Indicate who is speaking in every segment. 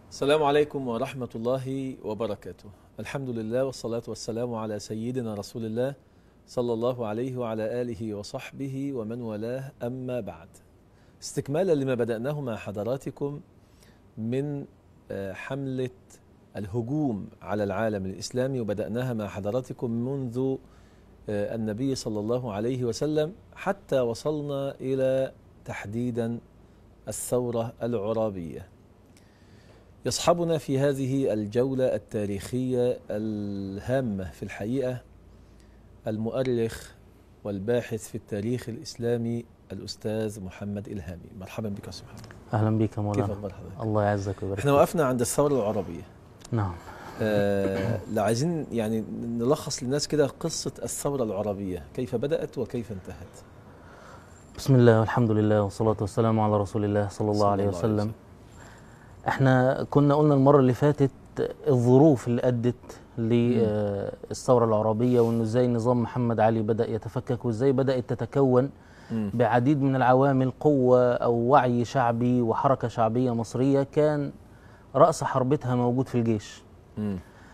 Speaker 1: السلام عليكم ورحمة الله وبركاته الحمد لله والصلاة والسلام على سيدنا رسول الله صلى الله عليه وعلى آله وصحبه ومن والاه أما بعد استكمالا لما بدأناه مع حضراتكم من آه، حملة الهجوم على العالم الإسلامي وبدأناها مع حضراتكم منذ آه، النبي صلى الله عليه وسلم حتى وصلنا إلى تحديدا الثورة العرابية يصحبنا في هذه الجولة التاريخية الهامة في الحقيقة المؤرخ والباحث في التاريخ الإسلامي الأستاذ محمد إلهامي مرحبا بك يا أستاذ محمد
Speaker 2: اهلا بك يا
Speaker 1: كيف
Speaker 2: مولانا
Speaker 1: أخبار حضرتك؟
Speaker 2: الله يعزك ويبارك
Speaker 1: احنا
Speaker 2: فيك.
Speaker 1: وقفنا عند الثورة العربية
Speaker 2: نعم
Speaker 1: آه لو عايزين يعني نلخص للناس كده قصة الثورة العربية كيف بدأت وكيف انتهت
Speaker 2: بسم الله والحمد لله والصلاة والسلام على رسول الله صلى الله عليه وسلم احنا كنا قلنا المرة اللي فاتت الظروف اللي أدت للثورة العربية وإنه إزاي نظام محمد علي بدأ يتفكك وإزاي بدأت تتكون
Speaker 1: مم.
Speaker 2: بعديد من العوامل قوة أو وعي شعبي وحركة شعبية مصرية كان رأس حربتها موجود في الجيش
Speaker 1: مم.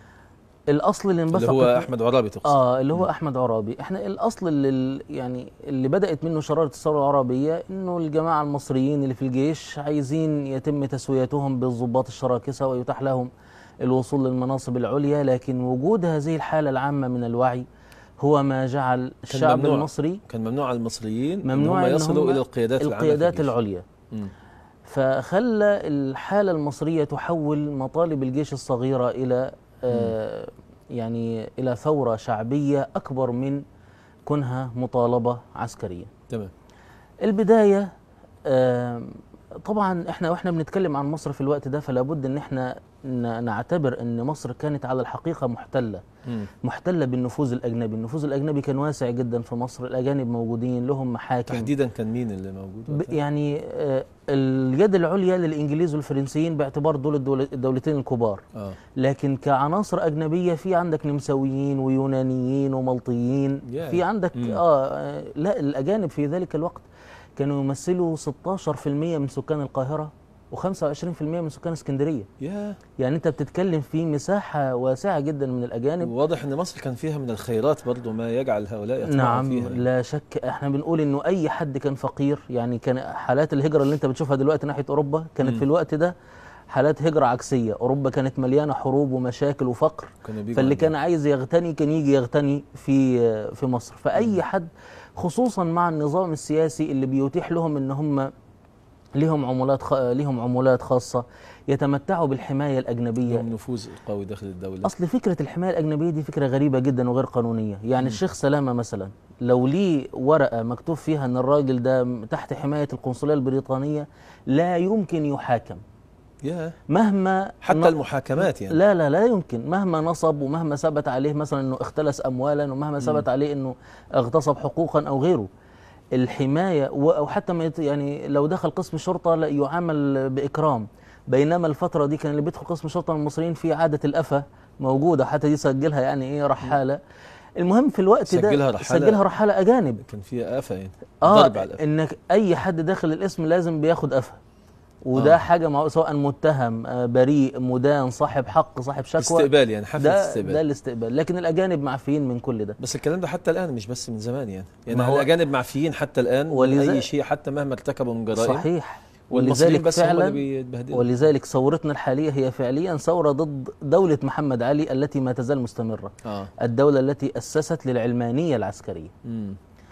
Speaker 2: الأصل اللي انبثق
Speaker 1: اللي هو أحمد عرابي تقصد
Speaker 2: اه اللي هو احمد عرابي احنا الاصل اللي يعني اللي بدات منه شراره الثوره العربيه انه الجماعه المصريين اللي في الجيش عايزين يتم تسويتهم بالضباط الشراكسه ويتاح لهم الوصول للمناصب العليا لكن وجود هذه الحاله العامه من الوعي هو ما جعل الشعب
Speaker 1: ممنوع.
Speaker 2: المصري
Speaker 1: كان ممنوع على المصريين إن
Speaker 2: ممنوع
Speaker 1: هم
Speaker 2: إن
Speaker 1: يصلوا
Speaker 2: هم
Speaker 1: إلى القيادات العامة في
Speaker 2: القيادات
Speaker 1: الجيش.
Speaker 2: العليا
Speaker 1: مم.
Speaker 2: فخلى الحالة المصرية تحول مطالب الجيش الصغيرة إلى آه يعني إلى ثورة شعبية أكبر من كونها مطالبة عسكرية.
Speaker 1: تمام
Speaker 2: البداية آه طبعا احنا واحنا بنتكلم عن مصر في الوقت ده فلا بد ان احنا ن- نعتبر ان مصر كانت على الحقيقة محتلة
Speaker 1: مم.
Speaker 2: محتلة بالنفوذ الأجنبي، النفوذ الأجنبي كان واسع جدا في مصر، الأجانب موجودين لهم محاكم
Speaker 1: تحديدا كان مين اللي موجود
Speaker 2: ب-
Speaker 1: وقتها؟
Speaker 2: يعني آه، اليد العليا للانجليز والفرنسيين باعتبار دول الدول- الدولتين الكبار
Speaker 1: اه
Speaker 2: لكن كعناصر اجنبيه في عندك نمساويين ويونانيين وملطيين
Speaker 1: ياه.
Speaker 2: في عندك
Speaker 1: مم.
Speaker 2: اه آه، لا الاجانب في ذلك الوقت كانوا يمثلوا 16% من سكان القاهره و25% من سكان اسكندريه
Speaker 1: يا
Speaker 2: يعني انت بتتكلم في مساحه واسعه جدا من الاجانب
Speaker 1: واضح ان مصر كان فيها من الخيرات برضو ما يجعل هؤلاء يطمعوا
Speaker 2: نعم
Speaker 1: فيها
Speaker 2: لا شك احنا بنقول انه اي حد كان فقير يعني كان حالات الهجره اللي انت بتشوفها دلوقتي ناحيه اوروبا كانت
Speaker 1: مم.
Speaker 2: في الوقت ده حالات هجره عكسيه اوروبا كانت مليانه حروب ومشاكل وفقر
Speaker 1: كانوا بيجوا
Speaker 2: فاللي
Speaker 1: عندنا.
Speaker 2: كان عايز يغتني كان يجي يغتني في في مصر فاي حد خصوصا مع النظام السياسي اللي بيتيح لهم ان هم لهم عمولات خ... لهم عمولات خاصه يتمتعوا بالحمايه الاجنبيه
Speaker 1: لهم نفوذ قوي داخل الدولة
Speaker 2: اصل فكره الحمايه الاجنبيه دي فكره غريبه جدا وغير قانونيه يعني الشيخ سلامه مثلا لو ليه ورقه مكتوب فيها ان الراجل ده تحت حمايه القنصليه البريطانيه لا يمكن يحاكم
Speaker 1: يا
Speaker 2: مهما
Speaker 1: حتى
Speaker 2: ن-
Speaker 1: المحاكمات يعني
Speaker 2: لا لا لا يمكن مهما نصب ومهما ثبت عليه مثلا انه اختلس اموالا ومهما ثبت عليه انه اغتصب حقوقا او غيره الحمايه و- او حتى ما يت- يعني لو دخل قسم الشرطه لا يعامل باكرام بينما الفتره دي كان اللي بيدخل قسم الشرطه من المصريين في عاده الافه موجوده حتى دي سجلها يعني ايه رحاله المهم في الوقت ده
Speaker 1: سجلها رحالة-
Speaker 2: سجلها رحاله اجانب
Speaker 1: كان فيها آفة يعني
Speaker 2: اه
Speaker 1: ضرب على الآفة
Speaker 2: انك اي حد داخل الاسم لازم بياخد قفا وده
Speaker 1: آه.
Speaker 2: حاجه مع سواء متهم آه، بريء مدان صاحب حق صاحب شكوى
Speaker 1: استقبال يعني حفلة
Speaker 2: ده
Speaker 1: استقبال
Speaker 2: ده الاستقبال لكن الاجانب معفيين من كل ده
Speaker 1: بس الكلام ده حتى الآن مش بس من زمان يعني يعني
Speaker 2: ما هو-
Speaker 1: الأجانب معفيين حتى الآن من
Speaker 2: ولذا-
Speaker 1: أي شيء حتى مهما ارتكبوا من جرائم
Speaker 2: صحيح
Speaker 1: والمصريين
Speaker 2: ولذلك
Speaker 1: بس هم اللي
Speaker 2: فعلا
Speaker 1: بيتبهدلوا
Speaker 2: ولذلك ثورتنا الحاليه هي فعليا ثوره ضد دوله محمد علي التي ما تزال مستمره
Speaker 1: اه
Speaker 2: الدوله التي اسست للعلمانيه العسكريه
Speaker 1: امم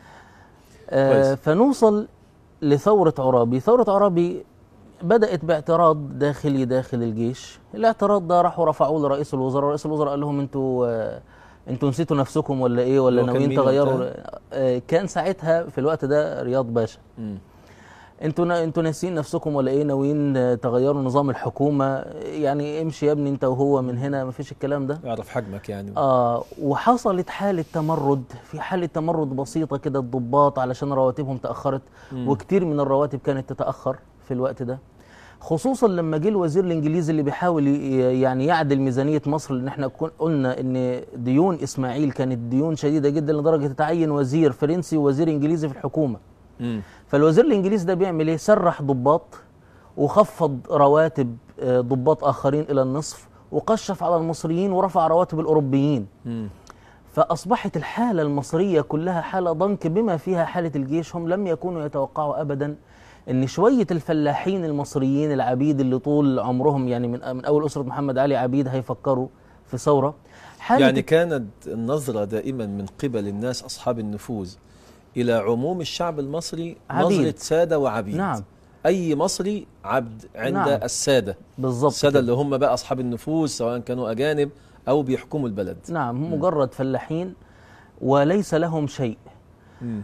Speaker 2: آه
Speaker 1: كويس.
Speaker 2: فنوصل لثورة عرابي ثورة عرابي بدأت باعتراض داخلي داخل الجيش الاعتراض ده راحوا رفعوه لرئيس الوزراء رئيس الوزراء قال لهم انتوا آه، انتوا نسيتوا نفسكم ولا ايه ولا
Speaker 1: هو كان
Speaker 2: ناويين
Speaker 1: مين
Speaker 2: تغيروا
Speaker 1: وقتها؟
Speaker 2: آه، كان ساعتها في الوقت ده رياض باشا
Speaker 1: امم
Speaker 2: انتوا نا- انتوا ناسيين نفسكم ولا ايه ناويين آه، تغيروا نظام الحكومة يعني امشي يا ابني انت وهو من هنا مفيش الكلام ده
Speaker 1: اعرف حجمك يعني
Speaker 2: آه وحصلت حالة تمرد في حالة تمرد بسيطة كده الضباط علشان رواتبهم تأخرت
Speaker 1: مم.
Speaker 2: وكتير من الرواتب كانت تتأخر في الوقت ده خصوصا لما جه الوزير الانجليزي اللي بيحاول ي- يعني يعدل ميزانيه مصر لان احنا كن- قلنا ان ديون اسماعيل كانت ديون شديده جدا لدرجه تعين وزير فرنسي ووزير انجليزي في الحكومه
Speaker 1: امم
Speaker 2: فالوزير الانجليزي ده بيعمل ايه سرح ضباط وخفض رواتب آه، ضباط آخرين إلى النصف وقشف على المصريين ورفع رواتب الأوروبيين
Speaker 1: مم.
Speaker 2: فأصبحت الحالة المصرية كلها حالة ضنك بما فيها حالة الجيش هم لم يكونوا يتوقعوا أبدا أن شوية الفلاحين المصريين العبيد اللي طول عمرهم يعني من, من أول أسرة محمد علي عبيد هيفكروا في ثورة حالة
Speaker 1: يعني كانت النظرة دائما من قبل الناس أصحاب النفوذ إلى عموم الشعب المصري
Speaker 2: عبيد.
Speaker 1: نظرة سادة وعبيد
Speaker 2: نعم
Speaker 1: أي مصري عبد عند
Speaker 2: نعم.
Speaker 1: السادة
Speaker 2: بالضبط
Speaker 1: السادة
Speaker 2: كده.
Speaker 1: اللي هم بقى أصحاب النفوذ سواء كانوا أجانب أو بيحكموا البلد
Speaker 2: نعم هم مجرد فلاحين وليس لهم شيء
Speaker 1: مم.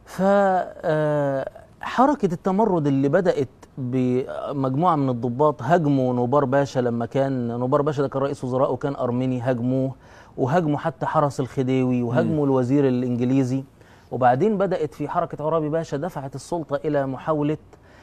Speaker 2: فحركة التمرد اللي بدأت بمجموعة من الضباط هاجموا نوبار باشا لما كان نوبار باشا ده كان رئيس وزراء وكان أرميني هاجموه وهاجموا حتى حرس الخديوي وهاجموا الوزير الإنجليزي وبعدين بدأت في حركة عرابي باشا دفعت السلطة إلى محاولة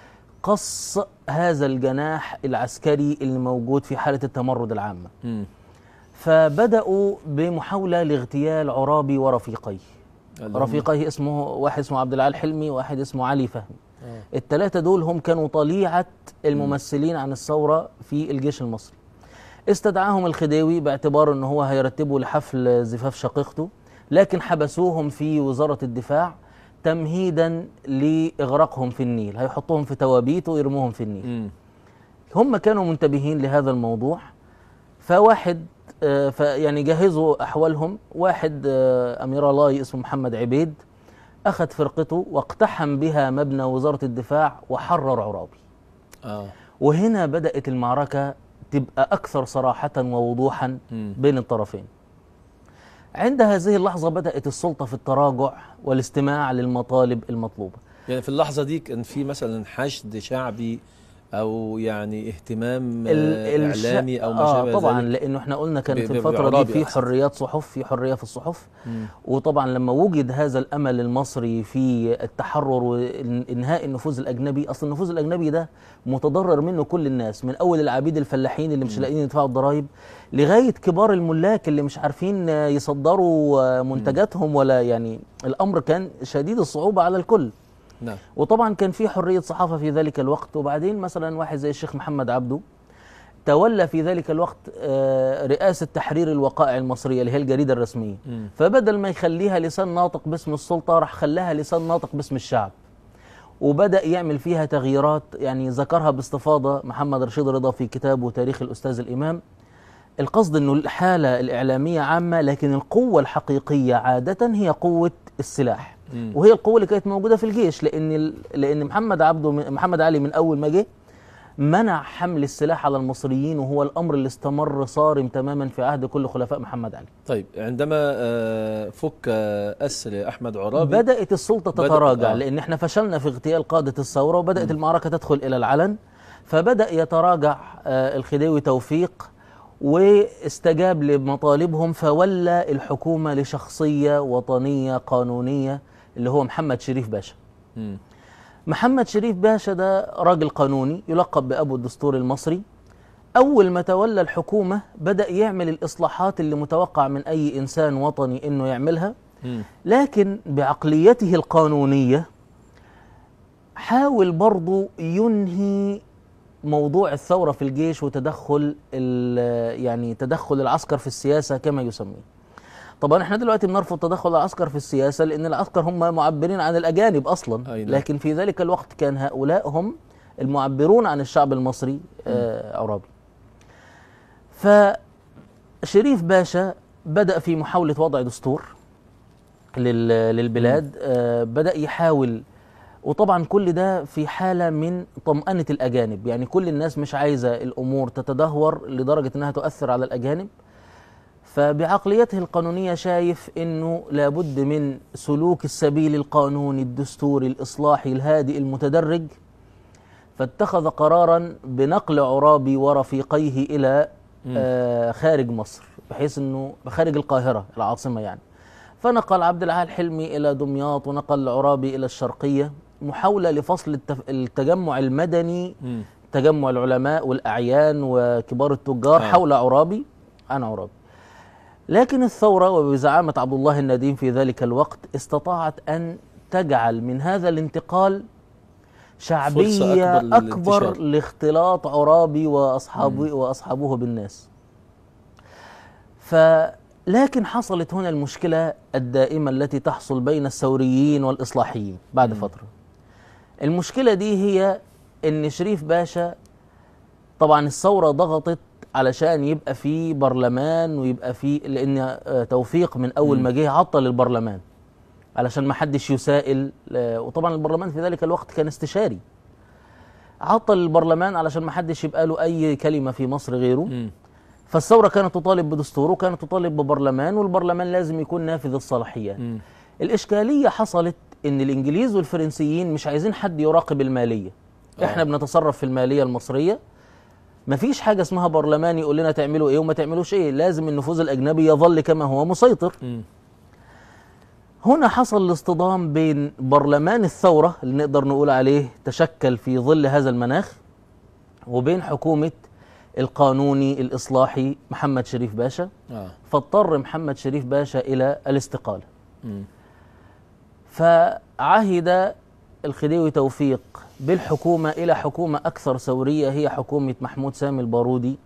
Speaker 2: قص هذا الجناح العسكري اللي موجود في حالة التمرد العامة
Speaker 1: مم.
Speaker 2: فبدأوا بمحاولة لاغتيال عرابي ورفيقيه
Speaker 1: اللي هم-
Speaker 2: رفيقيه اسمه واحد اسمه عبد العال حلمي وواحد اسمه علي فهمي
Speaker 1: آه.
Speaker 2: الثلاثة دول هم كانوا طليعة الممثلين عن الثورة في الجيش المصري استدعاهم الخديوي باعتبار ان هو هيرتبوا لحفل زفاف شقيقته لكن حبسوهم في وزارة الدفاع تمهيدا لإغراقهم في النيل هيحطوهم في توابيت ويرموهم في النيل
Speaker 1: مم.
Speaker 2: هم كانوا منتبهين لهذا الموضوع فواحد آه، فيعني جهزوا احوالهم واحد آه، امير الله اسمه محمد عبيد اخذ فرقته واقتحم بها مبنى وزاره الدفاع وحرر عرابي
Speaker 1: آه.
Speaker 2: وهنا بدات المعركه تبقى اكثر صراحه ووضوحا
Speaker 1: مم.
Speaker 2: بين الطرفين عند هذه اللحظه بدات السلطه في التراجع والاستماع للمطالب المطلوبه
Speaker 1: يعني في اللحظة دي كان في مثلا حشد شعبي أو يعني اهتمام
Speaker 2: ال-
Speaker 1: آه،
Speaker 2: الش-
Speaker 1: إعلامي أو ما
Speaker 2: آه
Speaker 1: شابه
Speaker 2: طبعا
Speaker 1: ذلك
Speaker 2: لانه احنا قلنا كان
Speaker 1: ب-
Speaker 2: في
Speaker 1: ب-
Speaker 2: الفتره دي
Speaker 1: بعرابي
Speaker 2: في
Speaker 1: أحسن.
Speaker 2: حريات صحف في حريه في الصحف
Speaker 1: مم.
Speaker 2: وطبعا لما وجد هذا الامل المصري في التحرر وانهاء النفوذ الاجنبي اصل النفوذ الاجنبي ده متضرر منه كل الناس من اول العبيد الفلاحين اللي مش لاقيين يدفعوا الضرائب لغايه كبار الملاك اللي مش عارفين يصدروا منتجاتهم ولا يعني الامر كان شديد الصعوبه على الكل
Speaker 1: نعم
Speaker 2: وطبعا كان في حريه صحافه في ذلك الوقت وبعدين مثلا واحد زي الشيخ محمد عبده تولى في ذلك الوقت آه، رئاسه تحرير الوقائع المصريه اللي هي الجريده الرسميه
Speaker 1: مم.
Speaker 2: فبدل ما يخليها لسان ناطق باسم السلطه راح خلاها لسان ناطق باسم الشعب وبدا يعمل فيها تغييرات يعني ذكرها باستفاضه محمد رشيد رضا في كتابه تاريخ الاستاذ الامام القصد انه الحاله الاعلاميه عامه لكن القوه الحقيقيه عاده هي قوه السلاح
Speaker 1: مم.
Speaker 2: وهي القوه اللي كانت موجوده في الجيش لان ال- لان محمد عبده محمد علي من اول ما جه منع حمل السلاح على المصريين وهو الامر اللي استمر صارم تماما في عهد كل خلفاء محمد علي
Speaker 1: طيب عندما آه، فك آه، أسر أحمد عرابي
Speaker 2: بدات السلطه
Speaker 1: بدأ-
Speaker 2: تتراجع
Speaker 1: آه.
Speaker 2: لان احنا فشلنا في اغتيال قاده الثوره وبدات المعركه تدخل الى العلن فبدا يتراجع آه، الخديوي توفيق واستجاب لمطالبهم فولى الحكومه لشخصيه وطنيه قانونيه اللي هو محمد شريف باشا
Speaker 1: مم.
Speaker 2: محمد شريف باشا ده راجل قانوني يلقب بأبو الدستور المصري أول ما تولى الحكومة بدأ يعمل الإصلاحات اللي متوقع من أي إنسان وطني إنه يعملها
Speaker 1: مم.
Speaker 2: لكن بعقليته القانونية حاول برضو ينهي موضوع الثورة في الجيش وتدخل ال- يعني تدخل العسكر في السياسة كما يسميه طبعا احنا دلوقتي بنرفض تدخل العسكر في السياسة لأن العسكر هم معبرين عن الأجانب أصلا
Speaker 1: أي نعم.
Speaker 2: لكن في ذلك الوقت كان هؤلاء هم المعبرون عن الشعب المصري آه عرابي فشريف باشا بدأ في محاولة وضع دستور لل- للبلاد آه بدأ يحاول وطبعا كل ده في حالة من طمأنة الأجانب يعني كل الناس مش عايزة الأمور تتدهور لدرجة أنها تؤثر على الأجانب فبعقليته القانونية شايف أنه لابد من سلوك السبيل القانوني الدستوري الإصلاحي الهادئ المتدرج فاتخذ قرارا بنقل عرابي ورفيقيه إلى آه خارج مصر بحيث أنه خارج القاهرة العاصمة يعني فنقل عبد العال حلمي إلى دمياط ونقل عرابي إلى الشرقية محاولة لفصل التف... التجمع المدني
Speaker 1: مم.
Speaker 2: تجمع العلماء والأعيان وكبار التجار
Speaker 1: آه.
Speaker 2: حول عرابي أنا عرابي لكن الثورة وبزعامة عبد الله النديم في ذلك الوقت استطاعت أن تجعل من هذا الانتقال شعبيه
Speaker 1: أكبر
Speaker 2: اكبر
Speaker 1: للانتشار.
Speaker 2: لاختلاط عرابي واصحابه واصحابه بالناس ف لكن حصلت هنا المشكله الدائمه التي تحصل بين الثوريين والاصلاحيين بعد فتره المشكله دي هي ان شريف باشا طبعا الثوره ضغطت علشان يبقى في برلمان ويبقى في لان آه، توفيق من اول ما جه عطل البرلمان علشان ما حدش يسائل آه، وطبعا البرلمان في ذلك الوقت كان استشاري عطل البرلمان علشان ما حدش يبقى له اي كلمه في مصر غيره
Speaker 1: مم.
Speaker 2: فالثوره كانت تطالب بدستور وكانت تطالب ببرلمان والبرلمان لازم يكون نافذ الصلاحيات
Speaker 1: مم.
Speaker 2: الإشكالية حصلت إن الإنجليز والفرنسيين مش عايزين حد يراقب المالية إحنا
Speaker 1: آه.
Speaker 2: بنتصرف في المالية المصرية مفيش حاجة اسمها برلمان يقول لنا تعملوا إيه وما تعملوش إيه لازم النفوذ الأجنبي يظل كما هو مسيطر
Speaker 1: مم.
Speaker 2: هنا حصل الاصطدام بين برلمان الثورة اللي نقدر نقول عليه تشكل في ظل هذا المناخ وبين حكومة القانوني الإصلاحي محمد شريف باشا
Speaker 1: اه
Speaker 2: فاضطر محمد شريف باشا إلى الاستقالة
Speaker 1: مم.
Speaker 2: فعهد الخديوي توفيق بالحكومة إلى حكومة أكثر ثورية هي حكومة محمود سامي البارودي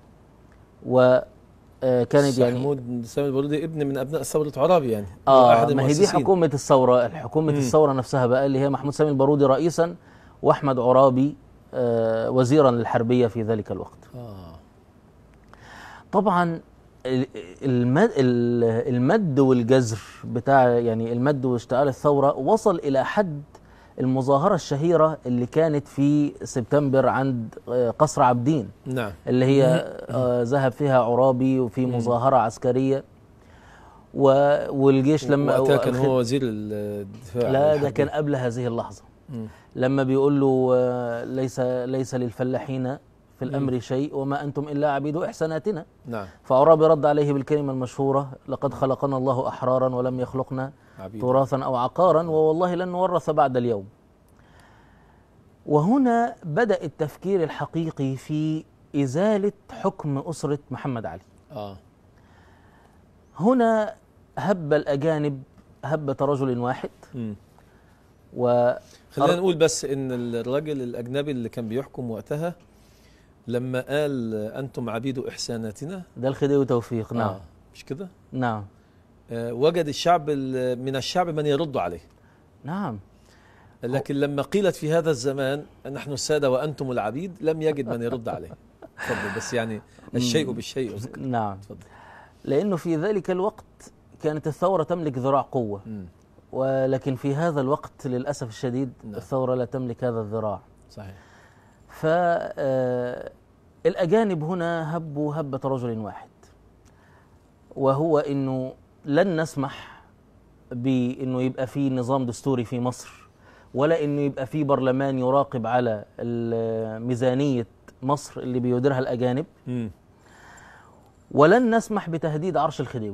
Speaker 2: وكانت يعني
Speaker 1: محمود سامي البارودي ابن من ابناء ثوره عرابي يعني هو
Speaker 2: آه
Speaker 1: أحد
Speaker 2: ما هي دي
Speaker 1: المؤسسين.
Speaker 2: حكومة الثورة حكومة
Speaker 1: مم.
Speaker 2: الثورة نفسها بقى اللي هي محمود سامي البارودي رئيسا وأحمد عرابي آه وزيرا للحربية في ذلك الوقت
Speaker 1: اه
Speaker 2: طبعا ال- المد, ال- المد والجزر بتاع يعني المد واشتعال الثورة وصل إلى حد المظاهرة الشهيرة اللي كانت في سبتمبر عند آه، قصر عابدين
Speaker 1: نعم
Speaker 2: اللي هي آه، ذهب فيها عرابي وفي مظاهرة عسكرية و- والجيش لما
Speaker 1: وقتها كان
Speaker 2: الخد-
Speaker 1: هو وزير الدفاع
Speaker 2: لا ده
Speaker 1: الحربي.
Speaker 2: كان قبل هذه اللحظة
Speaker 1: مم.
Speaker 2: لما بيقول له آه، ليس ليس للفلاحين في الأمر شيء وما أنتم إلا عبيد إحساناتنا
Speaker 1: نعم
Speaker 2: فعرابي رد عليه بالكلمة المشهورة لقد خلقنا الله أحرارا ولم يخلقنا
Speaker 1: عبيد
Speaker 2: تراثا أو عقارا ووالله لن نورث بعد اليوم وهنا بدأ التفكير الحقيقي في إزالة حكم أسرة محمد علي
Speaker 1: اه
Speaker 2: هنا هب الأجانب هبة رجل واحد
Speaker 1: مم.
Speaker 2: و
Speaker 1: خلينا
Speaker 2: أر-
Speaker 1: نقول بس ان الراجل الاجنبي اللي كان بيحكم وقتها لما قال انتم عبيد احساناتنا
Speaker 2: ده الخديوي توفيق نعم
Speaker 1: آه. مش كده
Speaker 2: نعم
Speaker 1: آه وجد الشعب ال- من الشعب من يرد عليه
Speaker 2: نعم
Speaker 1: لكن لما قيلت في هذا الزمان نحن الساده وانتم العبيد لم يجد من يرد عليه تفضل بس يعني الشيء بالشيء يذكر.
Speaker 2: نعم
Speaker 1: تفضل
Speaker 2: لأنه في ذلك الوقت كانت الثورة تملك ذراع قوة
Speaker 1: مم.
Speaker 2: ولكن في هذا الوقت للأسف الشديد
Speaker 1: نعم.
Speaker 2: الثورة لا تملك هذا الذراع
Speaker 1: صحيح
Speaker 2: فالأجانب هنا هبوا هبة رجل واحد وهو أنه لن نسمح بأنه يبقى في نظام دستوري في مصر ولا أنه يبقى في برلمان يراقب على ال- ميزانية مصر اللي بيديرها الأجانب
Speaker 1: مم.
Speaker 2: ولن نسمح بتهديد عرش الخديوي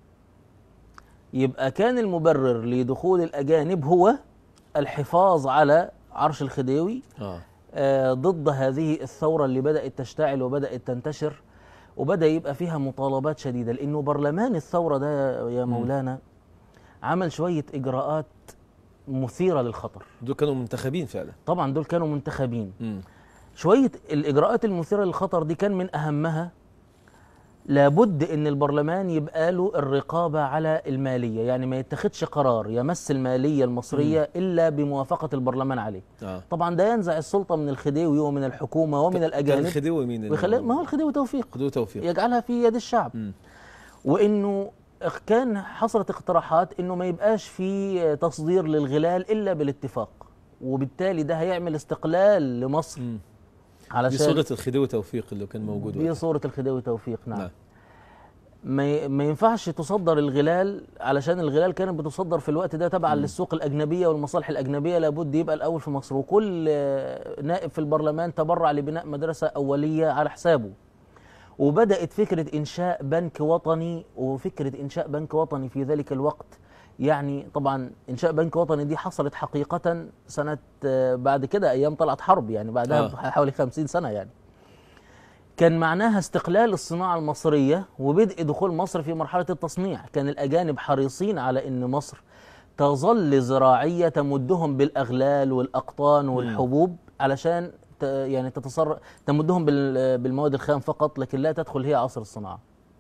Speaker 2: يبقى كان المبرر لدخول الأجانب هو الحفاظ على عرش الخديوي
Speaker 1: اه
Speaker 2: آه، ضد هذه الثورة اللي بدأت تشتعل وبدأت تنتشر وبدأ يبقى فيها مطالبات شديدة لأنه برلمان الثورة ده يا مولانا عمل شوية إجراءات مثيرة للخطر
Speaker 1: دول كانوا منتخبين فعلا
Speaker 2: طبعا دول كانوا منتخبين
Speaker 1: مم.
Speaker 2: شوية الإجراءات المثيرة للخطر دي كان من أهمها لابد ان البرلمان يبقى له الرقابه على الماليه يعني ما يتخذش قرار يمس الماليه المصريه الا بموافقه البرلمان عليه
Speaker 1: اه
Speaker 2: طبعا ده ينزع السلطه من الخديوي ومن الحكومه ومن
Speaker 1: كان
Speaker 2: الاجانب
Speaker 1: الخديوي مين
Speaker 2: ويخلي ما هو الخديوي توفيق
Speaker 1: خدوه توفيق
Speaker 2: يجعلها في يد الشعب
Speaker 1: مم.
Speaker 2: وانه كان حصلت اقتراحات انه ما يبقاش في تصدير للغلال الا بالاتفاق وبالتالي ده هيعمل استقلال لمصر
Speaker 1: مم. دي
Speaker 2: علشان
Speaker 1: صورة الخديوي توفيق اللي كان موجود
Speaker 2: دي
Speaker 1: وقتها.
Speaker 2: صورة الخديوي توفيق نعم,
Speaker 1: نعم.
Speaker 2: ما ي- ما ينفعش تصدر الغلال علشان الغلال كانت بتصدر في الوقت ده تبعا للسوق الأجنبية والمصالح الأجنبية لابد يبقى الأول في مصر وكل آه، نائب في البرلمان تبرع لبناء مدرسة أولية على حسابه وبدأت فكرة إنشاء بنك وطني وفكرة إنشاء بنك وطني في ذلك الوقت يعني طبعا إنشاء بنك وطني دي حصلت حقيقة سنة آه، بعد كده أيام طلعت حرب يعني بعدها
Speaker 1: آه.
Speaker 2: بحوالي خمسين سنة يعني كان معناها استقلال الصناعة المصرية وبدء دخول مصر في مرحلة التصنيع كان الأجانب حريصين على أن مصر تظل زراعية تمدهم بالأغلال والأقطان والحبوب علشان ت- يعني تتصرف تمدهم بال- بالمواد الخام فقط لكن لا تدخل هي عصر الصناعه.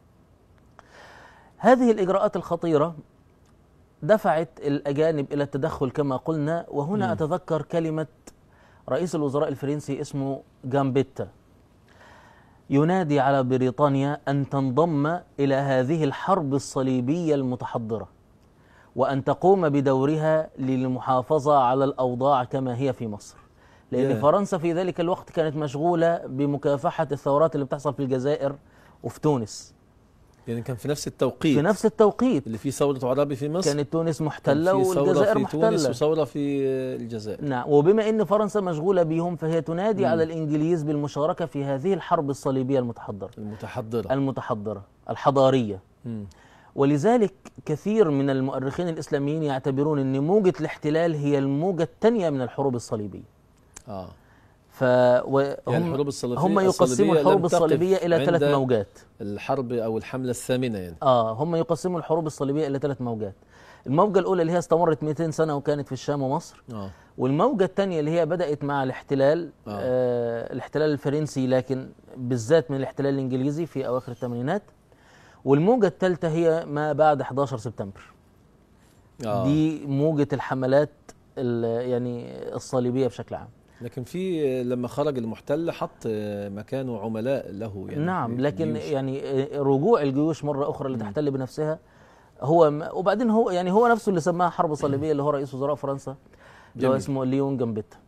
Speaker 2: هذه الاجراءات الخطيره دفعت الاجانب الى التدخل كما قلنا وهنا
Speaker 1: مم.
Speaker 2: اتذكر كلمه رئيس الوزراء الفرنسي اسمه جامبيتا ينادي على بريطانيا ان تنضم الى هذه الحرب الصليبيه المتحضره وان تقوم بدورها للمحافظه على الاوضاع كما هي في مصر لان
Speaker 1: ياه.
Speaker 2: فرنسا في ذلك الوقت كانت مشغوله بمكافحه الثورات اللي بتحصل في الجزائر وفي تونس
Speaker 1: يعني كان في نفس التوقيت
Speaker 2: في نفس التوقيت
Speaker 1: اللي فيه ثورة عرابي في مصر
Speaker 2: كانت تونس
Speaker 1: كان
Speaker 2: محتله
Speaker 1: في ثورة
Speaker 2: والجزائر
Speaker 1: في تونس
Speaker 2: محتله
Speaker 1: وثورة في الجزائر
Speaker 2: نعم وبما ان فرنسا مشغوله بهم فهي تنادي
Speaker 1: مم.
Speaker 2: على الانجليز بالمشاركه في هذه الحرب الصليبيه المتحضره
Speaker 1: المتحضرة
Speaker 2: المتحضره الحضاريه
Speaker 1: مم.
Speaker 2: ولذلك كثير من المؤرخين الاسلاميين يعتبرون ان موجه الاحتلال هي الموجه الثانيه من الحروب الصليبيه
Speaker 1: اه
Speaker 2: ف
Speaker 1: يعني
Speaker 2: وهم
Speaker 1: الحروب الصليبية
Speaker 2: هم يقسموا
Speaker 1: الصليبية لم
Speaker 2: الحروب
Speaker 1: تقف
Speaker 2: الصليبيه الى
Speaker 1: عند
Speaker 2: ثلاث موجات
Speaker 1: الحرب او الحملة الثامنة يعني
Speaker 2: اه هم يقسموا الحروب الصليبيه الى ثلاث موجات الموجه الاولى اللي هي استمرت 200 سنه وكانت في الشام ومصر
Speaker 1: اه
Speaker 2: والموجة الثانية اللي هي بدأت مع الاحتلال
Speaker 1: آه.
Speaker 2: آه. آه الاحتلال الفرنسي لكن بالذات من الاحتلال الإنجليزي في أواخر الثمانينات والموجة الثالثة هي ما بعد 11 سبتمبر
Speaker 1: آه.
Speaker 2: دي موجة الحملات ال- يعني الصليبية بشكل عام
Speaker 1: لكن في لما خرج المحتل حط مكانه عملاء له يعني
Speaker 2: نعم
Speaker 1: في
Speaker 2: لكن
Speaker 1: الجيوش.
Speaker 2: يعني آه، رجوع الجيوش مرة أخرى
Speaker 1: مم.
Speaker 2: لتحتل بنفسها هو م- وبعدين هو يعني هو نفسه اللي سماها حرب صليبية اللي هو رئيس وزراء فرنسا اللي هو
Speaker 1: جميل.
Speaker 2: اسمه ليون جامبيتا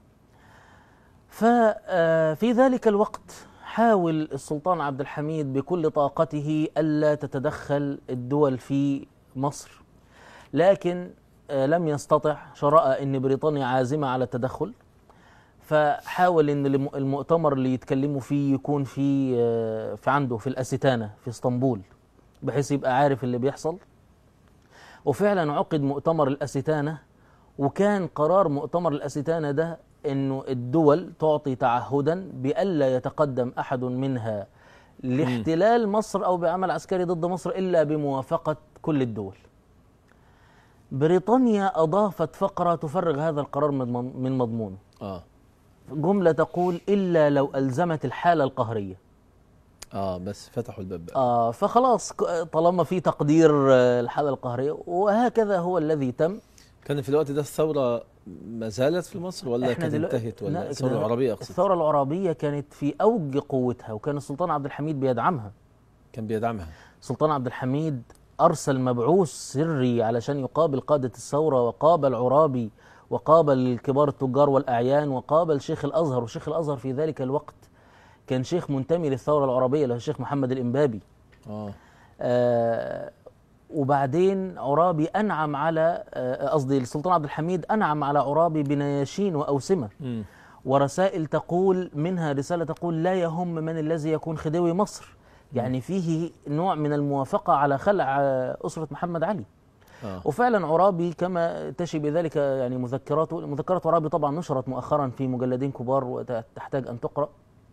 Speaker 2: ففي ذلك الوقت حاول السلطان عبد الحميد بكل طاقته ألا تتدخل الدول في مصر لكن آه، لم يستطع شرأ أن بريطانيا عازمة على التدخل فحاول ان الم- المؤتمر اللي يتكلموا فيه يكون في آه، في عنده في الاستانه في اسطنبول بحيث يبقى عارف اللي بيحصل وفعلا عقد مؤتمر الاستانه وكان قرار مؤتمر الاستانه ده انه الدول تعطي تعهدا بألا يتقدم احد منها لاحتلال مصر او بعمل عسكري ضد مصر الا بموافقه كل الدول. بريطانيا اضافت فقره تفرغ هذا القرار من مضمون- من مضمونه.
Speaker 1: اه
Speaker 2: جملة تقول إلا لو ألزمت الحالة القهرية
Speaker 1: اه بس فتحوا الباب بقى.
Speaker 2: آه فخلاص ك- طالما في تقدير آه، الحالة القهرية وهكذا هو الذي تم
Speaker 1: كان في الوقت ده الثورة ما زالت في مصر ولا
Speaker 2: إحنا
Speaker 1: كانت
Speaker 2: دلوقتي-
Speaker 1: انتهت ولا
Speaker 2: لا،
Speaker 1: الثورة
Speaker 2: إحنا-
Speaker 1: العربية اقصد
Speaker 2: الثورة العربية كانت في أوج قوتها وكان السلطان عبد الحميد بيدعمها
Speaker 1: كان بيدعمها
Speaker 2: السلطان عبد الحميد أرسل مبعوث سري علشان يقابل قادة الثورة وقابل عرابي وقابل كبار التجار والأعيان وقابل شيخ الأزهر وشيخ الأزهر في ذلك الوقت كان شيخ منتمي للثورة العربية اللي هو الشيخ محمد الإمبابي
Speaker 1: اه
Speaker 2: آه، وبعدين عرابي انعم على آه، قصدي السلطان عبد الحميد انعم على عرابي بنياشين واوسمه
Speaker 1: امم
Speaker 2: ورسائل تقول منها رساله تقول لا يهم من الذي يكون خديوي مصر يعني فيه نوع من الموافقه على خلع آه، اسره محمد علي
Speaker 1: اه
Speaker 2: وفعلا عرابي كما تشي بذلك يعني مذكراته مذكرات عرابي طبعا نشرت مؤخرا في مجلدين كبار وتحتاج ان تقرا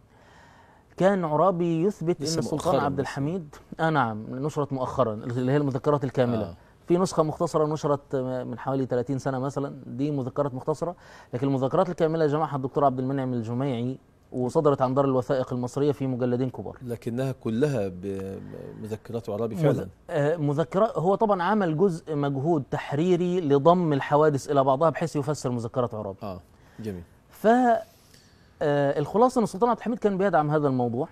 Speaker 2: كان عرابي يثبت ان
Speaker 1: لسه
Speaker 2: السلطان
Speaker 1: مؤخراً
Speaker 2: عبد
Speaker 1: بس.
Speaker 2: الحميد اه نعم نشرت مؤخرا اللي هي المذكرات الكامله
Speaker 1: آه.
Speaker 2: آه. في نسخه مختصره نشرت من حوالي 30 سنه مثلا دي مذكرات مختصره لكن المذكرات الكامله جمعها الدكتور عبد المنعم الجميعي وصدرت عن دار الوثائق المصريه في مجلدين كبار
Speaker 1: لكنها كلها بمذكرات عربي فعلا
Speaker 2: آه، مذكرات هو طبعا عمل جزء مجهود تحريري لضم الحوادث الى بعضها بحيث يفسر مذكرات عرابي
Speaker 1: اه جميل
Speaker 2: ف آه، الخلاصه ان السلطان عبد الحميد كان بيدعم هذا الموضوع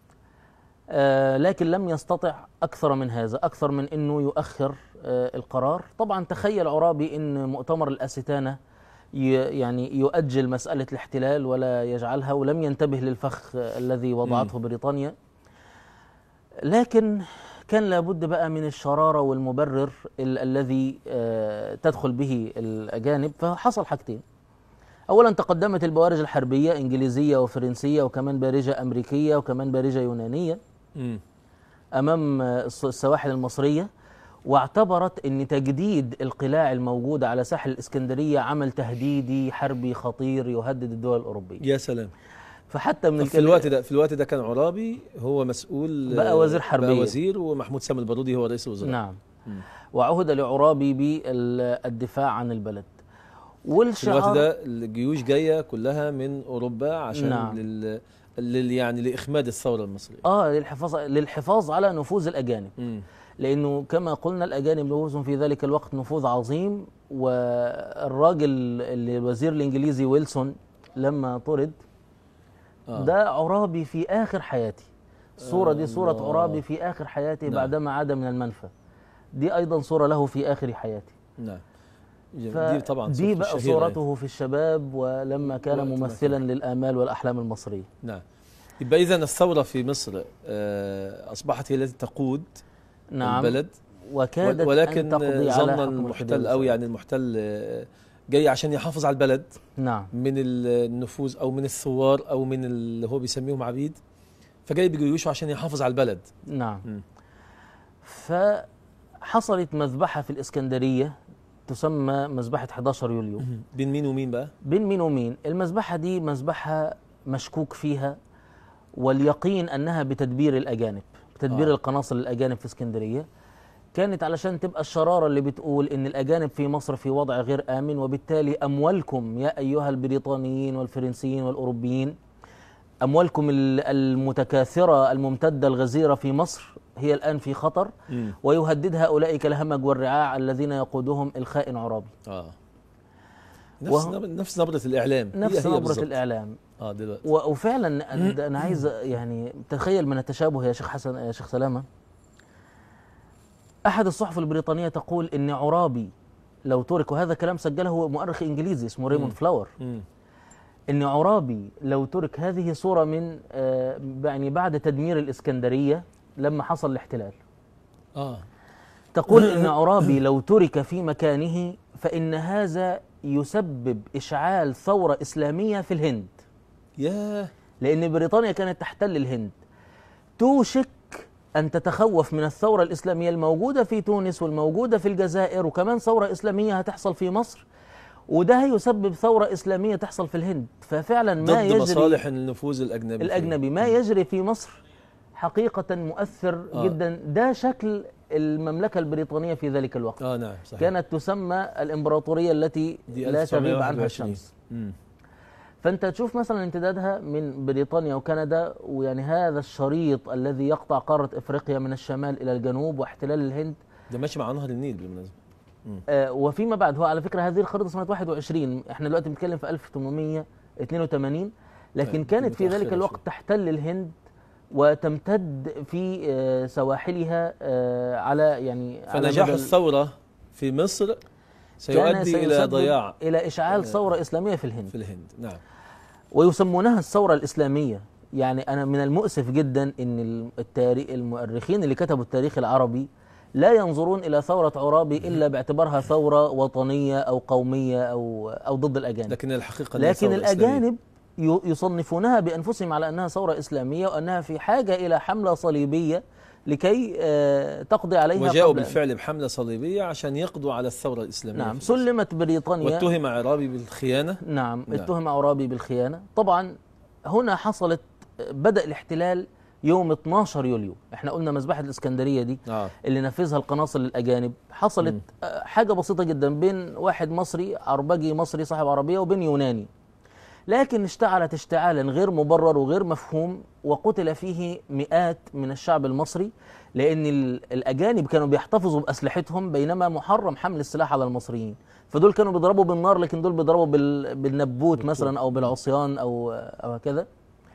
Speaker 2: آه، لكن لم يستطع اكثر من هذا اكثر من انه يؤخر آه، القرار طبعا تخيل عرابي ان مؤتمر الاستانه ي- يعني يؤجل مساله الاحتلال ولا يجعلها ولم ينتبه للفخ آه، الذي وضعته بريطانيا لكن كان لابد بقى من الشراره والمبرر ال- الذي آه، تدخل به الاجانب فحصل حاجتين اولا تقدمت البوارج الحربيه انجليزيه وفرنسيه وكمان بارجه امريكيه وكمان بارجه يونانيه
Speaker 1: امم
Speaker 2: امام الس- السواحل المصريه واعتبرت ان تجديد القلاع الموجوده على ساحل الاسكندريه عمل تهديدي حربي خطير يهدد الدول الاوروبيه
Speaker 1: يا سلام
Speaker 2: فحتى من
Speaker 1: طب في
Speaker 2: الكلام-
Speaker 1: الوقت ده في الوقت ده كان عرابي هو مسؤول
Speaker 2: بقى وزير
Speaker 1: بقى
Speaker 2: حربية.
Speaker 1: وزير ومحمود سامي البارودي هو رئيس الوزراء
Speaker 2: نعم
Speaker 1: مم.
Speaker 2: وعهد لعرابي بالدفاع عن البلد
Speaker 1: في الوقت
Speaker 2: والشعار
Speaker 1: ده الجيوش جايه كلها من اوروبا عشان
Speaker 2: نعم.
Speaker 1: لل... لل... يعني لاخماد الثوره المصريه
Speaker 2: اه للحفاظ للحفاظ على نفوذ الاجانب
Speaker 1: مم.
Speaker 2: لانه كما قلنا الاجانب نفوذهم في ذلك الوقت نفوذ عظيم والراجل اللي الوزير الانجليزي ويلسون لما طرد
Speaker 1: آه.
Speaker 2: ده عرابي في اخر حياتي الصوره دي صوره
Speaker 1: الله.
Speaker 2: عرابي في اخر حياته
Speaker 1: نعم.
Speaker 2: بعدما عاد من المنفى دي ايضا صوره له في اخر حياته
Speaker 1: نعم جميل. دي طبعا
Speaker 2: دي
Speaker 1: صورته
Speaker 2: بقى
Speaker 1: الشهيرة
Speaker 2: صورته في الشباب ولما كان
Speaker 1: وقت ما
Speaker 2: ممثلا للامال والاحلام المصريه
Speaker 1: يعني. نعم يبقى اذا الثوره في مصر آه، اصبحت هي التي تقود
Speaker 2: نعم
Speaker 1: البلد
Speaker 2: وكادت
Speaker 1: ول- ولكن
Speaker 2: أن تقضي
Speaker 1: آه،
Speaker 2: على
Speaker 1: ظن
Speaker 2: حكم
Speaker 1: المحتل
Speaker 2: الخديوي
Speaker 1: او يعني المحتل آه، جاي عشان يحافظ على البلد
Speaker 2: نعم
Speaker 1: من النفوذ او من الثوار او من اللي هو بيسميهم عبيد فجاي بجيوشه عشان يحافظ على البلد
Speaker 2: نعم
Speaker 1: مم.
Speaker 2: فحصلت مذبحة في الإسكندرية تسمى مذبحة 11 يوليو
Speaker 1: بين مين ومين بقى؟
Speaker 2: بين مين ومين المذبحة دي مذبحة مشكوك فيها واليقين أنها بتدبير الأجانب بتدبير
Speaker 1: آه.
Speaker 2: آه. القناصل الأجانب في اسكندرية كانت علشان تبقى الشرارة اللي بتقول إن الأجانب في مصر في وضع غير آمن وبالتالي أموالكم يا أيها البريطانيين والفرنسيين والأوروبيين أموالكم ال- المتكاثرة الممتدة الغزيرة في مصر هي الآن في خطر
Speaker 1: مم.
Speaker 2: ويهدد هؤلاء كالهمج والرعاع الذين يقودهم الخائن عرابي
Speaker 1: اه نفس
Speaker 2: وهو-
Speaker 1: نبر نفس نبرة الإعلام
Speaker 2: نفس
Speaker 1: هي هي
Speaker 2: نبرة
Speaker 1: بالظبط.
Speaker 2: الإعلام
Speaker 1: اه دلوقتي
Speaker 2: و- وفعلا أنا أنا عايز يعني تخيل من التشابه يا شيخ حسن يا شيخ سلامة أحد الصحف البريطانية تقول إن عرابي لو ترك وهذا كلام سجله مؤرخ إنجليزي اسمه ريموند فلاور
Speaker 1: مم.
Speaker 2: إن عرابي لو ترك هذه صورة من آه، يعني بعد تدمير الإسكندرية لما حصل الاحتلال
Speaker 1: اه
Speaker 2: تقول ان عرابي لو ترك في مكانه فان هذا يسبب اشعال ثوره اسلاميه في الهند
Speaker 1: ياه
Speaker 2: لان بريطانيا كانت تحتل الهند توشك ان تتخوف من الثوره الاسلاميه الموجوده في تونس والموجوده في الجزائر وكمان ثوره اسلاميه هتحصل في مصر وده هيسبب ثوره اسلاميه تحصل في الهند ففعلا ما
Speaker 1: ضد
Speaker 2: يجري
Speaker 1: مصالح النفوذ الأجنبي فيه.
Speaker 2: الاجنبي ما يجري في مصر حقيقه مؤثر
Speaker 1: آه.
Speaker 2: جدا ده شكل المملكه البريطانيه في ذلك الوقت
Speaker 1: اه نعم صحيح
Speaker 2: كانت تسمى الامبراطوريه التي
Speaker 1: دي
Speaker 2: لا تغيب عنها
Speaker 1: 1921.
Speaker 2: الشمس
Speaker 1: مم.
Speaker 2: فانت تشوف مثلا امتدادها من بريطانيا وكندا ويعني هذا الشريط الذي يقطع قاره افريقيا من الشمال الى الجنوب واحتلال الهند
Speaker 1: ده ماشي مع نهر النيل بالمناسبة
Speaker 2: آه وفيما بعد هو على فكره هذه الخريطه سنه 21 احنا دلوقتي بنتكلم في 1882 لكن
Speaker 1: طيب،
Speaker 2: كانت في ذلك
Speaker 1: متأخرة
Speaker 2: الوقت
Speaker 1: شوي.
Speaker 2: تحتل الهند وتمتد في آه سواحلها آه على يعني على
Speaker 1: فنجاح
Speaker 2: مدى ال-
Speaker 1: الثورة في مصر
Speaker 2: كان
Speaker 1: سيؤدي إلى
Speaker 2: سيسبب
Speaker 1: ضياع
Speaker 2: الى اشعال
Speaker 1: آه،
Speaker 2: ثوره اسلاميه في الهند
Speaker 1: في الهند نعم
Speaker 2: ويسمونها الثورة الإسلامية يعني أنا من المؤسف جدا أن التاريخ المؤرخين اللي كتبوا التاريخ العربي لا ينظرون إلى ثورة عرابي إلا باعتبارها ثورة وطنية أو قومية أو أو ضد الأجانب
Speaker 1: لكن الحقيقة إنها
Speaker 2: لكن
Speaker 1: ثورة إسلامية.
Speaker 2: الأجانب ي- يصنفونها بأنفسهم على أنها ثورة إسلامية وأنها في حاجة إلى حملة صليبية لكي آه، تقضي عليها
Speaker 1: وجاءوا
Speaker 2: قبل-
Speaker 1: بالفعل بحملة صليبية عشان يقضوا على الثورة الإسلامية
Speaker 2: نعم
Speaker 1: في مصر.
Speaker 2: سلمت بريطانيا
Speaker 1: واتهم عرابي بالخيانة
Speaker 2: نعم
Speaker 1: نعم.
Speaker 2: اتهم عرابي بالخيانة طبعا هنا حصلت بدأ الاحتلال يوم 12 يوليو احنا قلنا مذبحة الإسكندرية دي
Speaker 1: اه
Speaker 2: اللي نفذها القناصل الأجانب حصلت
Speaker 1: مم.
Speaker 2: آه، حاجة بسيطة جدا بين واحد مصري عربجي مصري صاحب عربية وبين يوناني لكن اشتعلت اشتعالا غير مبرر وغير مفهوم وقتل فيه مئات من الشعب المصري لأن ال- الأجانب كانوا بيحتفظوا بأسلحتهم بينما محرم حمل السلاح على المصريين فدول كانوا بيضربوا بالنار لكن دول بيضربوا بال- بالنبوت مثلا أو بالعصيان أو أو هكذا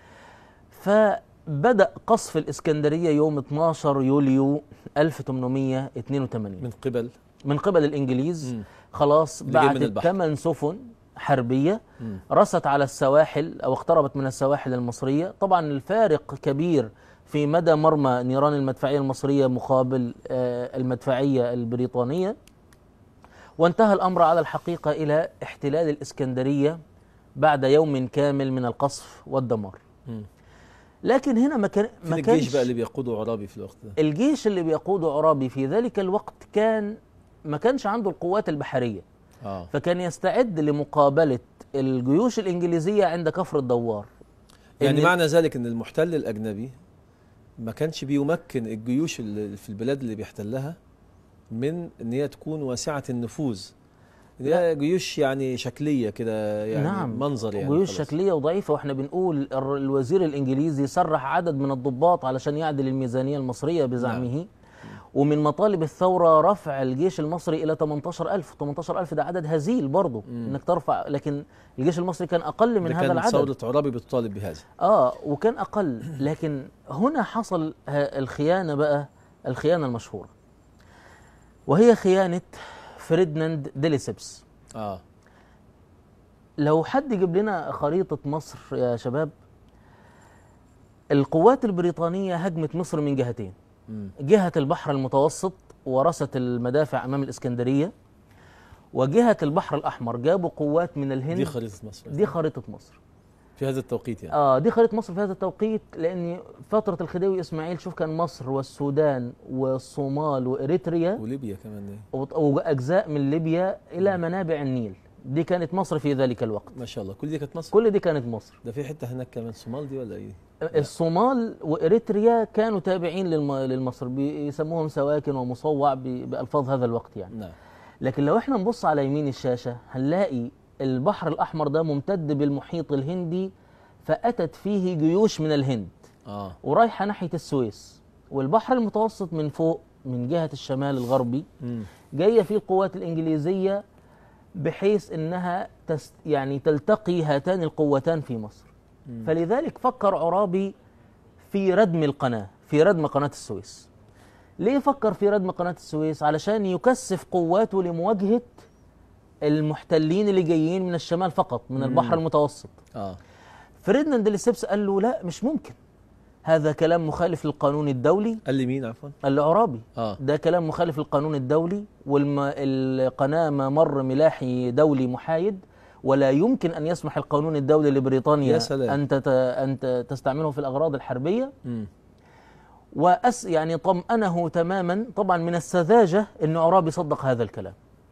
Speaker 2: فبدأ قصف الإسكندرية يوم 12 يوليو 1882
Speaker 1: من قبل
Speaker 2: من قبل الإنجليز
Speaker 1: مم.
Speaker 2: خلاص
Speaker 1: اللي جاي من
Speaker 2: بعد
Speaker 1: البحر.
Speaker 2: ثمان سفن حربية
Speaker 1: مم.
Speaker 2: رست على السواحل أو اقتربت من السواحل المصرية طبعا الفارق كبير في مدى مرمى نيران المدفعية المصرية مقابل آه، المدفعية البريطانية وانتهى الأمر على الحقيقة إلى احتلال الإسكندرية بعد يوم كامل من القصف والدمار
Speaker 1: مم.
Speaker 2: لكن هنا ما كان
Speaker 1: فين
Speaker 2: ما
Speaker 1: الجيش
Speaker 2: كانش
Speaker 1: بقى اللي بيقوده عرابي في الوقت ده
Speaker 2: الجيش اللي بيقوده عرابي في ذلك الوقت كان ما كانش عنده القوات البحرية
Speaker 1: اه
Speaker 2: فكان يستعد لمقابلة الجيوش الإنجليزية عند كفر الدوار
Speaker 1: يعني
Speaker 2: إن-
Speaker 1: معنى ذلك ان المحتل الاجنبي ما كانش بيمكن الجيوش اللي في البلاد اللي بيحتلها من ان هي تكون واسعه النفوذ ده جيوش يعني شكليه كده يعني
Speaker 2: نعم
Speaker 1: منظر يعني
Speaker 2: جيوش
Speaker 1: خلاص.
Speaker 2: شكليه وضعيفه واحنا بنقول الر- الوزير الانجليزي سرح عدد من الضباط علشان يعدل الميزانيه المصريه بزعمه ومن مطالب الثوره رفع الجيش المصري الى 18000 18000 ده عدد هزيل برضه انك ترفع لكن الجيش المصري كان اقل من
Speaker 1: ده
Speaker 2: هذا
Speaker 1: كان
Speaker 2: العدد
Speaker 1: ثوره عرابي بتطالب بهذا
Speaker 2: اه وكان اقل لكن هنا حصل ه- الخيانه بقى الخيانه المشهوره وهي خيانه فرديناند ديليسيبس
Speaker 1: اه
Speaker 2: لو حد يجيب لنا خريطه مصر يا شباب القوات البريطانيه هجمت مصر من جهتين
Speaker 1: مم.
Speaker 2: جهه البحر المتوسط ورست المدافع امام الاسكندريه وجهه البحر الاحمر جابوا قوات من الهند
Speaker 1: دي خريطه مصر
Speaker 2: دي خريطه مصر
Speaker 1: في هذا التوقيت يعني
Speaker 2: اه دي خريطه مصر في هذا التوقيت لان فتره الخديوي اسماعيل شوف كان مصر والسودان والصومال واريتريا
Speaker 1: وليبيا كمان دي.
Speaker 2: وط- واجزاء من ليبيا الى منابع النيل دي كانت مصر في ذلك الوقت
Speaker 1: ما شاء الله كل دي كانت مصر
Speaker 2: كل دي كانت مصر
Speaker 1: ده في حته هناك كمان صومال دي ولا ايه
Speaker 2: الصومال واريتريا كانوا تابعين للم- للمصر بيسموهم سواكن ومصوع ب- بالفاظ هذا الوقت يعني
Speaker 1: نعم
Speaker 2: لكن لو احنا نبص على يمين الشاشه هنلاقي البحر الاحمر ده ممتد بالمحيط الهندي فاتت فيه جيوش من الهند
Speaker 1: اه
Speaker 2: ورايحه ناحيه السويس والبحر المتوسط من فوق من جهه الشمال الغربي
Speaker 1: مم.
Speaker 2: جايه فيه القوات الانجليزيه بحيث انها تست يعني تلتقي هاتان القوتان في مصر
Speaker 1: مم.
Speaker 2: فلذلك فكر عرابي في ردم القناه في ردم قناه السويس ليه فكر في ردم قناه السويس علشان يكثف قواته لمواجهه المحتلين اللي جايين من الشمال فقط من البحر المتوسط
Speaker 1: اه
Speaker 2: فرديناند لسيبس قال له لا مش ممكن هذا كلام مخالف للقانون الدولي
Speaker 1: قال لي مين عفوا
Speaker 2: قال له عرابي
Speaker 1: اه
Speaker 2: ده كلام مخالف للقانون الدولي والقناة ممر ملاحي دولي محايد ولا يمكن أن يسمح القانون الدولي لبريطانيا
Speaker 1: يا سلام.
Speaker 2: أن تت... أن ت- تستعمله في الأغراض الحربية
Speaker 1: مم.
Speaker 2: وأس يعني طمأنه تماما طبعا من السذاجة أن عرابي صدق هذا الكلام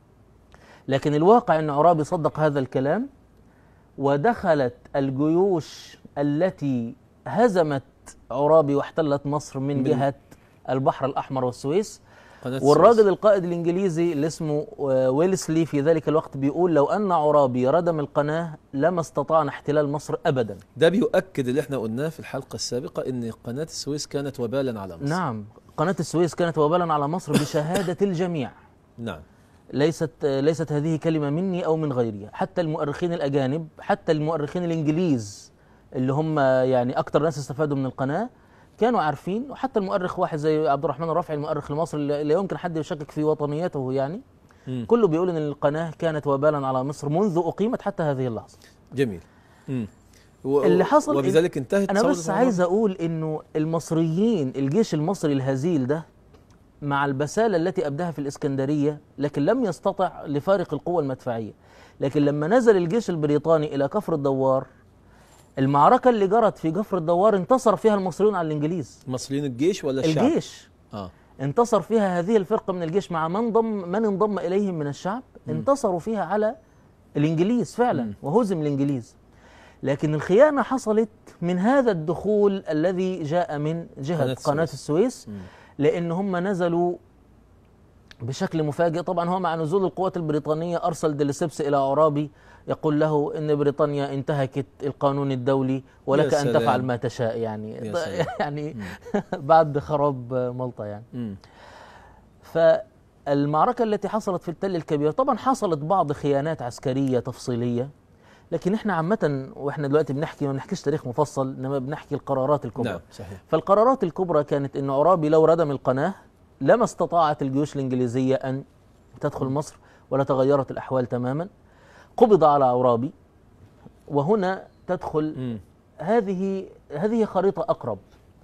Speaker 2: لكن الواقع أن عرابي صدق هذا الكلام ودخلت الجيوش التي هزمت عرابي واحتلت مصر من
Speaker 1: من-
Speaker 2: جهة البحر الأحمر والسويس
Speaker 1: قناه
Speaker 2: والراجل
Speaker 1: السويس.
Speaker 2: القائد الانجليزي اللي اسمه آه، ويلسلي في ذلك الوقت بيقول لو ان عرابي ردم القناه لما استطعنا احتلال مصر ابدا
Speaker 1: ده بيؤكد اللي احنا قلناه في الحلقه السابقه ان قناه السويس كانت وبالا على مصر
Speaker 2: نعم قناه السويس كانت وبالا على مصر بشهاده الجميع
Speaker 1: نعم
Speaker 2: ليست آه، ليست هذه كلمه مني او من غيري حتى المؤرخين الاجانب حتى المؤرخين الانجليز اللي هم يعني اكثر ناس استفادوا من القناه كانوا عارفين وحتى المؤرخ واحد زي عبد الرحمن الرافعي المؤرخ المصري اللي لا يمكن حد يشكك في وطنيته يعني
Speaker 1: مم.
Speaker 2: كله بيقول ان القناه كانت وبالا على مصر منذ اقيمت حتى هذه اللحظه
Speaker 1: جميل مم. و-
Speaker 2: اللي حصل
Speaker 1: وبذلك انتهت
Speaker 2: انا
Speaker 1: ثورة
Speaker 2: بس
Speaker 1: العرب.
Speaker 2: عايز اقول انه المصريين الجيش المصري الهزيل ده مع البساله التي ابداها في الاسكندريه لكن لم يستطع لفارق القوه المدفعيه لكن لما نزل الجيش البريطاني الى كفر الدوار المعركه اللي جرت في كفر الدوار انتصر فيها المصريون على الانجليز
Speaker 1: مصريين الجيش ولا الشعب
Speaker 2: الجيش
Speaker 1: اه
Speaker 2: انتصر فيها هذه الفرقه من الجيش مع من ضم من انضم اليهم من الشعب انتصروا فيها على الانجليز فعلا
Speaker 1: مم.
Speaker 2: وهزم الانجليز لكن الخيانه حصلت من هذا الدخول الذي جاء من جهه
Speaker 1: قناة
Speaker 2: قناه,
Speaker 1: السويس.
Speaker 2: السويس
Speaker 1: مم.
Speaker 2: لان هم نزلوا بشكل مفاجئ طبعا هو مع نزول القوات البريطانيه ارسل ديليسيبس الى عرابي يقول له ان بريطانيا انتهكت القانون الدولي ولك
Speaker 1: يا
Speaker 2: ان
Speaker 1: سلام.
Speaker 2: تفعل ما تشاء يعني
Speaker 1: يا سلام.
Speaker 2: يعني بعد خراب مالطا يعني
Speaker 1: مم.
Speaker 2: فالمعركة التي حصلت في التل الكبير طبعا حصلت بعض خيانات عسكرية تفصيلية لكن احنا عامة واحنا دلوقتي بنحكي ما بنحكيش تاريخ مفصل انما بنحكي القرارات الكبرى
Speaker 1: نعم صحيح
Speaker 2: فالقرارات الكبرى كانت ان عرابي لو ردم القناة لما استطاعت الجيوش الانجليزية ان تدخل مصر ولا تغيرت الاحوال تماما قبض على عرابي وهنا تدخل
Speaker 1: مم.
Speaker 2: هذه هذه خريطة أقرب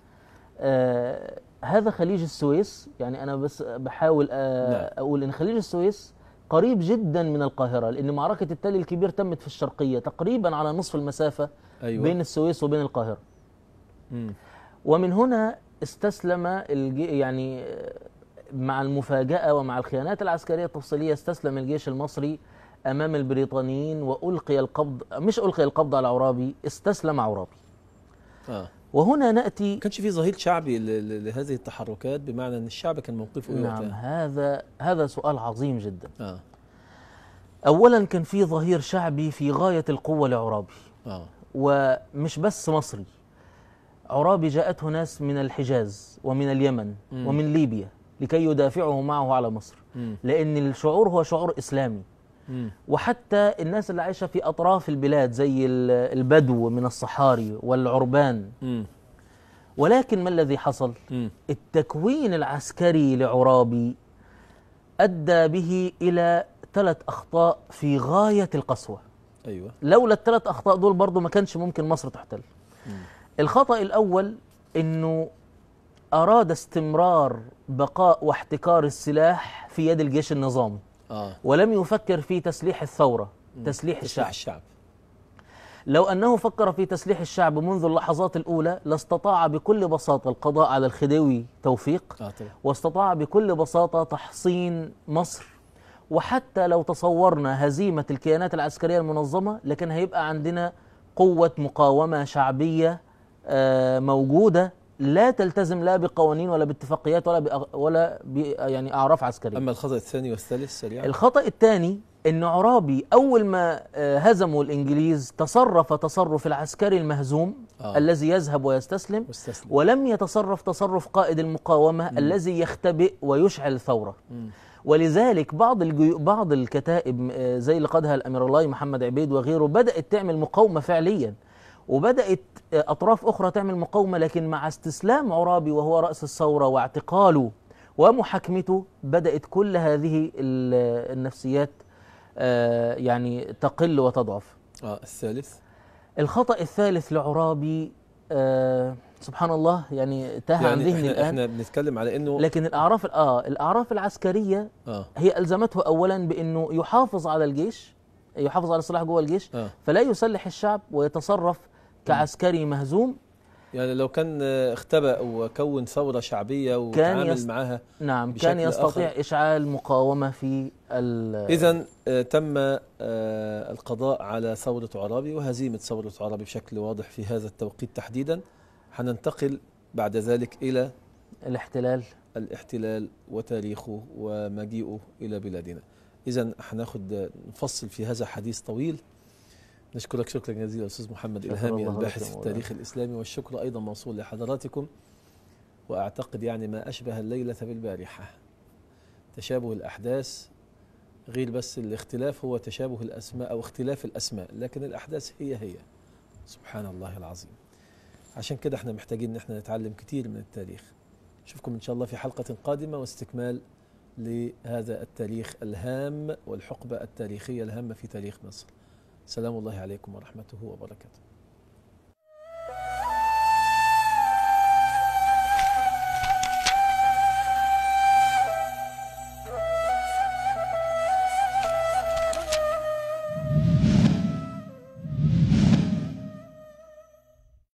Speaker 2: آه هذا خليج السويس يعني أنا بس بحاول آه
Speaker 1: نعم.
Speaker 2: أقول إن خليج السويس قريب جدا من القاهرة لأن معركة التل الكبير تمت في الشرقية تقريبا على نصف المسافة
Speaker 1: ايوه
Speaker 2: بين السويس وبين القاهرة
Speaker 1: مم.
Speaker 2: ومن هنا استسلم الجي يعني آه، مع المفاجأة ومع الخيانات العسكرية التفصيلية استسلم الجيش المصري أمام البريطانيين وألقي القبض مش ألقي القبض على عرابي استسلم عرابي
Speaker 1: اه
Speaker 2: وهنا ناتي
Speaker 1: ما كانش في ظهير شعبي ل- ل- لهذه التحركات بمعنى ان الشعب كان موقفه ايه
Speaker 2: نعم
Speaker 1: وقتها
Speaker 2: هذا هذا سؤال عظيم جدا
Speaker 1: اه
Speaker 2: اولا كان في ظهير شعبي في غايه القوه لعرابي
Speaker 1: اه
Speaker 2: ومش بس مصري عرابي جاءته ناس من الحجاز ومن اليمن
Speaker 1: مم.
Speaker 2: ومن ليبيا لكي يدافعوا معه على مصر
Speaker 1: مم.
Speaker 2: لان الشعور هو شعور اسلامي
Speaker 1: مم.
Speaker 2: وحتى الناس اللي عايشه في اطراف البلاد زي ال- البدو من الصحاري والعربان
Speaker 1: مم.
Speaker 2: ولكن ما الذي حصل
Speaker 1: مم.
Speaker 2: التكوين العسكري لعرابي ادى به الى ثلاث اخطاء في غايه القسوه
Speaker 1: ايوه
Speaker 2: لولا الثلاث اخطاء دول برضو ما كانش ممكن مصر تحتل الخطا الاول انه اراد استمرار بقاء واحتكار السلاح في يد الجيش النظامي
Speaker 1: اه
Speaker 2: ولم يفكر في تسليح الثوره تسليح
Speaker 1: تشريح
Speaker 2: الشعب
Speaker 1: الشعب
Speaker 2: لو انه فكر في تسليح الشعب منذ اللحظات الاولى لاستطاع بكل بساطه القضاء على الخديوي توفيق
Speaker 1: اه طبعا
Speaker 2: واستطاع بكل بساطه تحصين مصر وحتى لو تصورنا هزيمه الكيانات العسكريه المنظمه لكن هيبقى عندنا قوه مقاومه شعبيه آه، موجوده لا تلتزم لا بقوانين ولا باتفاقيات ولا بأ- ولا ب يعني اعراف عسكريه
Speaker 1: اما الخطا الثاني والثالث سريعا
Speaker 2: الخطأ الثاني أن عرابي أول ما آه، هزموا الإنجليز تصرف تصرف العسكري المهزوم
Speaker 1: آه.
Speaker 2: الذي يذهب ويستسلم
Speaker 1: واستسلم
Speaker 2: ولم يتصرف تصرف قائد المقاومة الذي يختبئ ويشعل ثورة
Speaker 1: مم.
Speaker 2: ولذلك بعض الجيو بعض الكتائب آه، زي اللي قادها الامير الله محمد عبيد وغيره بدات تعمل مقاومه فعليا وبدات آه، اطراف اخرى تعمل مقاومه لكن مع استسلام عرابي وهو راس الثوره واعتقاله ومحاكمته بدات كل هذه ال- النفسيات آه، يعني تقل وتضعف
Speaker 1: اه الثالث
Speaker 2: الخطا الثالث لعرابي آه، سبحان الله يعني تاه عن
Speaker 1: يعني
Speaker 2: ذهني
Speaker 1: احنا,
Speaker 2: الان
Speaker 1: احنا بنتكلم على انه
Speaker 2: لكن الاعراف اه الاعراف العسكريه
Speaker 1: اه
Speaker 2: هي الزمته اولا بانه يحافظ على الجيش يحافظ على السلاح جوه الجيش
Speaker 1: اه
Speaker 2: فلا يسلح الشعب ويتصرف كعسكري مهزوم
Speaker 1: يعني لو كان آه، اختبأ وكون ثورة شعبية وتعامل
Speaker 2: يس-
Speaker 1: معها
Speaker 2: نعم
Speaker 1: بشكل
Speaker 2: كان يستطيع
Speaker 1: آخر.
Speaker 2: اشعال مقاومه في ال-
Speaker 1: إذا آه، تم آه، القضاء على ثورة عرابي وهزيمة ثورة عرابي بشكل واضح في هذا التوقيت تحديدا حننتقل بعد ذلك إلى
Speaker 2: الاحتلال
Speaker 1: الاحتلال وتاريخه ومجيئه إلى بلادنا إذا حناخد نفصل في هذا حديث طويل نشكرك شكرا جزيلا أستاذ محمد
Speaker 2: شكر
Speaker 1: إلهامي
Speaker 2: الله
Speaker 1: الباحث
Speaker 2: لك
Speaker 1: في
Speaker 2: يا
Speaker 1: التاريخ الإسلامي والشكر أيضا موصول لحضراتكم وأعتقد يعني ما أشبه الليلة بالبارحة تشابه الأحداث غير بس الاختلاف هو تشابه الأسماء أو اختلاف الأسماء لكن الأحداث هي هي سبحان الله العظيم عشان كده احنا محتاجين ان احنا نتعلم كتير من التاريخ نشوفكم ان شاء الله في حلقة قادمة واستكمال لهذا التاريخ الهام والحقبة التاريخية الهامة في تاريخ مصر سلام الله عليكم ورحمته وبركاته